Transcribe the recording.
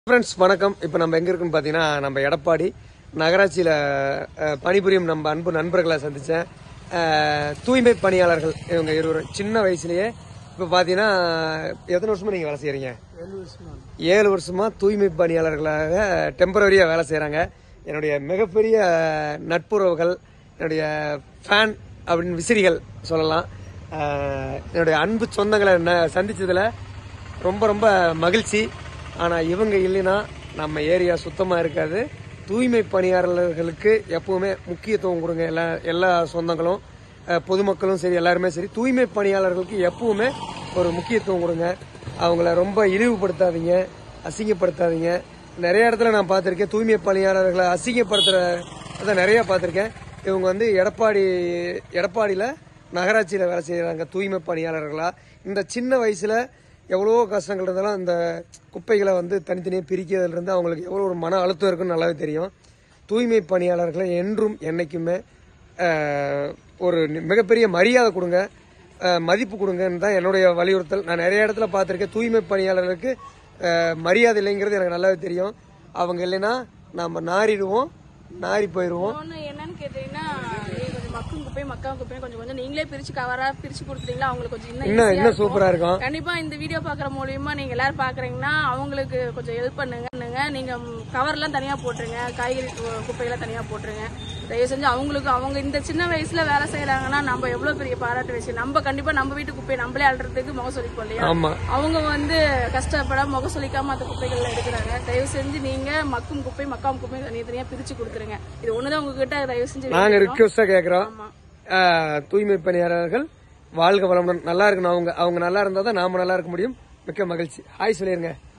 Friends வணக்கம் இப்போ நம்ம எங்க இருக்குன்னு பார்த்தீங்கன்னா நம்ம எடப்பாடி நகராட்சியில் அஹ், பணிபுரியும் நம்ம அன்பு நண்பர்களை சந்தித்தேன் தூய்மை பணியாளர்கள் இவங்க இருவரும் சின்ன வயசுலயே இப்போ பார்த்தீங்கன்னா எத்தனை வருஷமா நீங்கள் வேலை செய்கிறீங்க ஏழு வருஷமா தூய்மை பணியாளர்களாக டெம்பரரியாக வேலை செய்கிறாங்க என்னுடைய மிகப்பெரிய நட்புறவுகள் என்னுடைய ஃபேன் அப்படின்னு விசிறிகள் சொல்லலாம் அஹ், என்னுடைய அன்பு சொந்தங்களை ந- சந்திச்சதுல ரொம்ப ரொம்ப மகிழ்ச்சி ஆனால் இவங்க இல்லைன்னா நம்ம ஏரியா சுத்தமாக இருக்காது தூய்மை பணியாளர்களுக்கு எப்பவுமே முக்கியத்துவம் கொடுங்க எல்லா எல்லா சொந்தங்களும் அஹ், பொதுமக்களும் சரி எல்லாருமே சரி தூய்மை பணியாளர்களுக்கு எப்பவுமே ஒரு முக்கியத்துவம் கொடுங்க அவங்கள ரொம்ப இழிவுபடுத்தாதீங்க அசிங்கப்படுத்தாதீங்க நிறைய இடத்துல நான் பார்த்துருக்கேன் தூய்மை பணியாளர்களை அசிங்கப்படுத்துறத நிறைய பார்த்துருக்கேன் இவங்க வந்து எடப்பாடி எடப்பாடியில் நகராட்சியில் வேலை செய்கிறாங்க தூய்மை பணியாளர்களா இந்த சின்ன வயசில் எவ்வளவோ கஷ்டங்கள் இருந்தாலும் இந்த குப்பைகளை வந்து தனித்தனியாக பிரிக்கிறதுல இருந்து அவங்களுக்கு எவ்வளோ ஒரு மன அழுத்தம் இருக்குன்னு நல்லாவே தெரியும் தூய்மை பணியாளர்களை என்றும் என்னைக்குமே அஹ், ஒரு நி- மிகப்பெரிய மரியாதை கொடுங்க அஹ், மதிப்பு கொடுங்கன்னு தான் என்னுடைய வலியுறுத்தல் நான் நிறைய இடத்துல பார்த்துருக்கேன் தூய்மை பணியாளர்களுக்கு அஹ், மரியாதை இல்லைங்கிறது எனக்கு நல்லாவே தெரியும் அவங்க இல்லைன்னா நம்ம நாறிடுவோம் நாறி போயிடுவோம் ஒண்ணு என்னன்னு கேட்டீங்கன்னா இது கொஞ்சம் மக்கும் குப்பையும் மக்கா குப்பையும் கொஞ்சம் கொஞ்சம் நீங்களே பிரிச்சு கவரா பிரிச்சு கொடுத்துட்டீங்களா அவங்களுக்கு கொஞ்சம் இன்னும் இன்னும் easy-ஆ இன்னும் இருக்கும். சூப்பரா இருக்கும் கண்டிப்பா இந்த வீடியோ பாக்குற மூலியமா நீங்க எல்லாரும் பாக்குறீங்கன்னா அவங்களுக்கு கொஞ்சம் ஹெல்ப் பண்ணுங்க பண்ணுங்க. நீங்க கவர் எல்லாம் தனியா போட்டுருங்க காய்கறி கு- குப்பையெல்லாம் தனியா போட்டுருங்க தயவு செஞ்சு அவங்களுக்கு அவங்க இந்த சின்ன வயசுல வேலை செய்யறாங்கன்னா நம்ம எவ்வளவு பெரிய பாராட்டு விஷயம் நம்ம கண்டிப்பா நம்ம வீட்டு குப்பையை நம்மளே அல்றதுக்கு முகம் சொல்லிப்போம் இல்லையா ஆமா அவங்க வந்து கஷ்டப்படாம முகம் சொல்லிக்காம அந்த குப்பைகள்ல எடுக்கிறாங்க தயவு செஞ்சு நீங்க மக்கும் குப்பை மக்காம் குப்பை தனித்தனியா பிரிச்சு கொடுத்துருங்க இது ஒண்ணுதான் உங்ககிட்ட தயவு செஞ்சு நாங்க வேண்டிக்கிறோம். ரிக்வஸ்டா கேக்குறோம் ஆமா ஆஹ், தூய்மை பணியாளர்கள் வாழ்க வளமுடன் நல்லா இருக்கணும் அவங்க அவங்க நல்லா இருந்தா தான் நாம நல்லா இருக்க முடியும் மிக்க மகிழ்ச்சி ஹாய் சொல்லிருங்க